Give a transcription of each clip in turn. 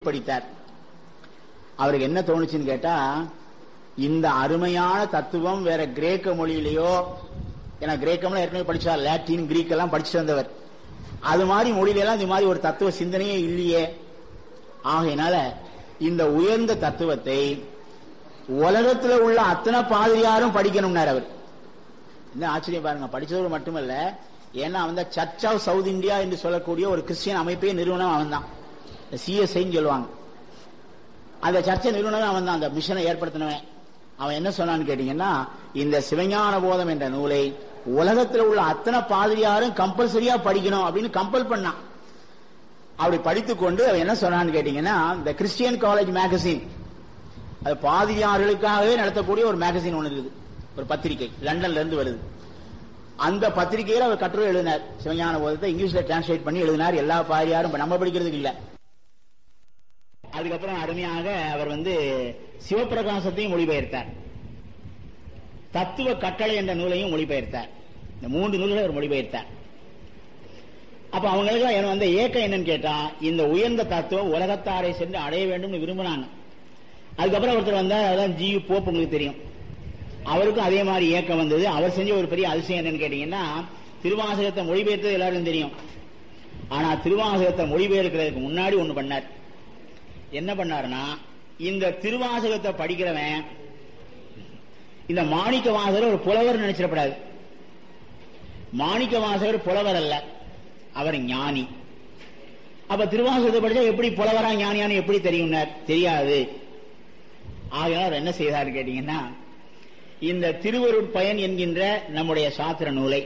படித்தார் அவருக்கு என்ன தோணுச்சுன்னு கேட்டா இந்த அருமையான தத்துவம் வேற கிரேக்க மொழியிலேயோ ஏன்னா கிரேக்கம்லாம் ஏற்கனவே படிச்சார் லாட்டின் கிரீக் எல்லாம் படிச்சுட்டு வந்தவர் அது மாதிரி மொழியில எல்லாம் இந்த மாதிரி ஒரு தத்துவ சிந்தனையே இல்லையே ஆகையினால இந்த உயர்ந்த தத்துவத்தை உலகத்துல உள்ள அத்தனை பாதிரியாரும் படிக்கணும்னார் அவர் என்ன ஆச்சரியம் பாருங்க படிச்சவர் மட்டுமல்ல ஏன்னா அவன் தான் சர்ச் ஆஃப் சவுத் இந்தியா என்று சொல்லக்கூடிய ஒரு கிறிஸ்டியன் அமைப்பே நிறுவனம் அவன் தான் சிஎஸ்ஐன்னு சொல்லுவாங்க அந்த சர்ச்சை நிறுவனம் அவன் தான் அந்த மிஷனை ஏற்படுத்தினவன் அவன் என்ன சொன்னான்னு கேட்டீங்கன்னா இந்த சிவஞான போதம் என்ற நூலை உலகத்தில் உள்ள அத்தனை பாதிரியாரும் கம்பல்சரியா படிக்கணும் அப்படின்னு கம்பல் பண்ணான் அப்படி படித்துக் கொண்டு அவன் என்ன சொன்னான்னு கேட்டீங்கன்னா இந்த கிறிஸ்டியன் காலேஜ் மேகசின் அது பாதிரியார்களுக்காகவே நடத்தக்கூடிய ஒரு மேகசின் ஒன்று இருக்குது ஒரு பத்திரிகை லண்டன்ல இருந்து வருது அந்த பத்திரிகையில் அவர் கட்டுரை எழுதினார் சிவஞான போதத்தை இங்கிலீஷ்ல டிரான்ஸ்லேட் பண்ணி எழுதினார் எல்லா பாதிரியாரும் இப்ப நம்ம படிக்கிறதுக்கு இல்ல அதுக்கப்புறம் அருமையாக அவர் வந்து சிவபிரகாசத்தையும் மொழிபெயர்த்தார் தத்துவ கட்டளை என்ற நூலையும் மொழிபெயர்த்தார் இந்த மூன்று நூல்களை அவர் மொழிபெயர்த்தார் அப்ப அவங்களுக்கு எனக்கு வந்த ஏக்கம் என்னன்னு கேட்டா இந்த உயர்ந்த தத்துவம் உலகத்தாரை சென்று அடைய வேண்டும்னு விரும்பினாங்க அதுக்கப்புறம் ஒருத்தர் வந்தார் அதான் ஜி போப் உங்களுக்கு தெரியும் அவருக்கும் அதே மாதிரி ஏக்கம் வந்தது அவர் செஞ்ச ஒரு பெரிய அதிசயம் என்னன்னு கேட்டீங்கன்னா திருவாசகத்தை மொழிபெயர்த்தது எல்லாருக்கும் தெரியும் ஆனா திருவாசகத்தை மொழிபெயர்க்கிறதுக்கு முன்னாடி ஒண்ணு பண்ணார் என்ன பண்ணாருன்னா இந்த திருவாசகத்தை படிக்கிறவன் இந்த மாணிக்க வாசகர் ஒரு புலவர் நினைச்சிடப்படாது மாணிக்க வாசகர் புலவர் அல்ல அவர் ஞானி அப்ப திருவாசகத்தை படிச்சா எப்படி புலவரா ஞானியான்னு எப்படி தெரியும்னார் தெரியாது ஆகையால் அவர் என்ன செய்தார் கேட்டீங்கன்னா இந்த திருவருட்பயன் என்கின்ற நம்முடைய சாத்திர நூலை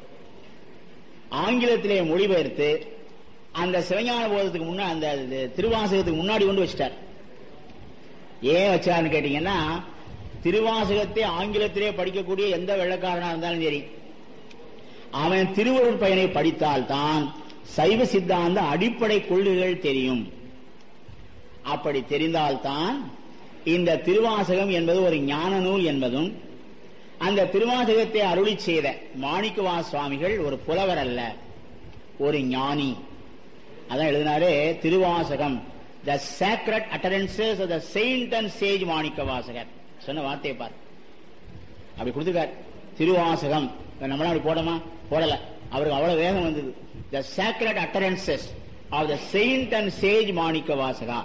ஆங்கிலத்திலே மொழிபெயர்த்து அந்த சிவஞான போதத்துக்கு முன்னா அந்த திருவாசகத்துக்கு முன்னாடி கொண்டு வச்சிட்டார் ஏன் வச்சாருன்னு கேட்டீங்கன்னா திருவாசகத்தை ஆங்கிலத்திலே படிக்கக்கூடிய எந்த வெள்ளக்காரனா இருந்தாலும் சரி அவன் திருவருட் பயனை படித்தால்தான் சைவ சித்தாந்த அடிப்படை கொள்கைகள் தெரியும் அப்படி தெரிந்தால்தான் இந்த திருவாசகம் என்பது ஒரு ஞான நூல் என்பதும் அந்த திருவாசகத்தை அருளி செய்த மாணிக்கவா சுவாமிகள் ஒரு புலவர் அல்ல ஒரு ஞானி அதான் எழுதினாரு Thiruvasagam the sacred utterances the saint and sage Manikka Vasagar சொன்ன வார்த்தையை பார் அப்படி கொடுத்துருக்கார் திருவாசகம் நம்மளாம் அப்படி போடமா போடல அவருக்கு அவ்வளவு வேகம் வந்தது the sacred utterances of the saint and sage Manikka Vasaga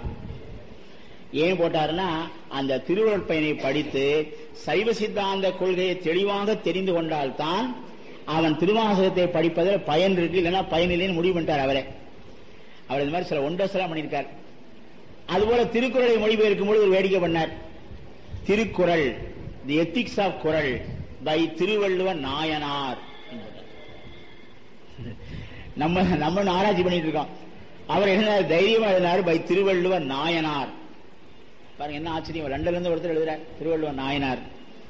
ஏன் போட்டாருன்னா அந்த திருவருட் பயனை படித்து சைவ சித்தாந்த கொள்கையை தெளிவாக தெரிந்து கொண்டால்தான் அவன் திருவாசகத்தை படிப்பதில் பயன் இருக்கு இல்லைன்னா பயன் இல்லைன்னு முடிவு பண்ணிட்டார் அவரே அவர் இந்த மாதிரி சில ஒன்றரை எல்லாம் பண்ணியிருக்கார் அதுபோல திருக்குறளை மொழிபெயர்க்கும் போது ஒரு வேடிக்கை பண்ணார் Thirukkural the ethics of Kural by Thiruvalluvar Nayanar நம்ம நம்ம ஆராய்ச்சி பண்ணிட்டு இருக்கோம் அவர் என்ன தைரியமா எழுதினார் பை திருவள்ளுவர் நாயனார் பாருங்க என்ன ஆச்சரியம் லண்டன்ல இருந்து ஒருத்தர் எழுதுறார் திருவள்ளுவர் நாயனார்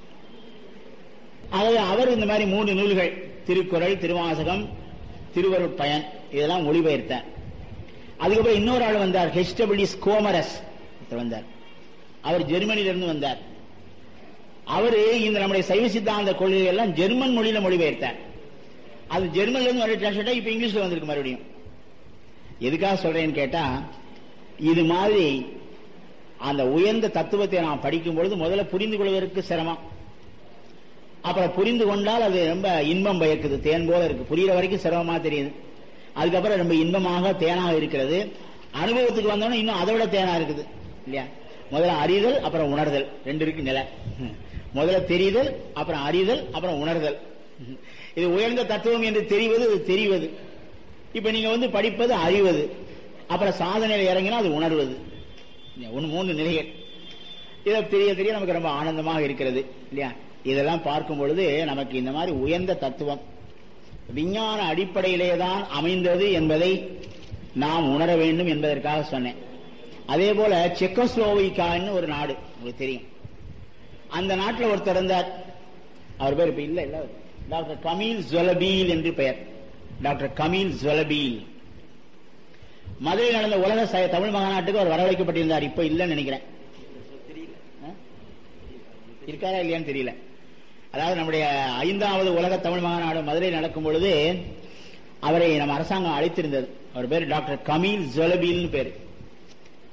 அதாவது அவர் இந்த மாதிரி மூன்று நூல்கள் திருக்குறள் திருவாசகம் திருவருட்பயன் இதெல்லாம் மொழிபெயர்த்தார் அதுக்கப்புறம் இன்னொரு ஆள் வந்தார் ஹெச்டபிள்யூ கோமரஸ் வந்தார் அவர் ஜெர்மனியிலிருந்து வந்தார் அவரு இந்த நம்முடைய சைவ சித்தாந்த கொள்கைகள் எல்லாம் ஜெர்மன் மொழியில மொழிபெயர்த்தார் அது ஜெர்மன்ல இருந்து மறுபடியும் டிரான்ஸ்லேட் இப்ப இங்கிலீஷ்ல வந்திருக்கு மறுபடியும் எதுக்காக சொல்றேன்னு கேட்டா இது மாதிரி அந்த உயர்ந்த தத்துவத்தை நாம் படிக்கும் பொழுது முதல்ல புரிந்து கொள்வதற்கு சிரமம் அப்புறம் புரிந்து கொண்டால் அது ரொம்ப இன்பம் பயக்குது தேன் போல இருக்கு புரியுற வரைக்கும் சிரமமா தெரியுது அதுக்கப்புறம் ரொம்ப இன்பமாக தேனாக இருக்கிறது அனுபவத்துக்கு வந்தோம்னா இன்னும் அதை விட தேனா இருக்குது இல்லையா முதல்ல அறிதல் அப்புறம் உணர்தல் ரெண்டு இருக்கு நிலை முதல்ல தெரிதல் அப்புறம் அறிதல் அப்புறம் உணர்தல் இது உயர்ந்த தத்துவம் என்று தெரிவது இது தெரிவது இப்ப நீங்க வந்து படிப்பது அறிவது அப்புறம் சாதனையில் இறங்கினா அது உணர்வது ஒன்று மூணு நிலைகள் இதை தெரிய தெரிய நமக்கு ரொம்ப ஆனந்தமாக இருக்கிறது இல்லையா இதெல்லாம் பார்க்கும் பொழுது நமக்கு இந்த மாதிரி உயர்ந்த தத்துவம் விஞ்ஞான அடிப்படையிலே தான் அமைந்தது என்பதை நாம் உணர வேண்டும் என்பதற்காக சொன்னேன் அதே போல செக்கோஸ்லோவிக்கான்னு ஒரு நாடு உங்களுக்கு தெரியும் அந்த நாட்டில் ஒருத்தர் இருந்தார் அவர் பேர் இப்ப இல்ல இல்ல டாக்டர் கமீல் ஜொலபீல் என்று பெயர் டாக்டர் கமீல் ஜொலபீல் மதுரையில் நடந்த உலக தமிழ் மகாநாட்டுக்கு அவர் வரவழைக்கப்பட்டிருந்தார் இப்ப இல்லைன்னு நினைக்கிறேன் இருக்காரா இல்லையான்னு தெரியல அதாவது நம்முடைய ஐந்தாவது உலக தமிழ் மகாநாடு மதுரை நடக்கும் பொழுது அவரை நம்ம அரசாங்கம் அழைத்திருந்தது அவர் பேர் டாக்டர் கமீல் ஜொலபீல்னு பேர்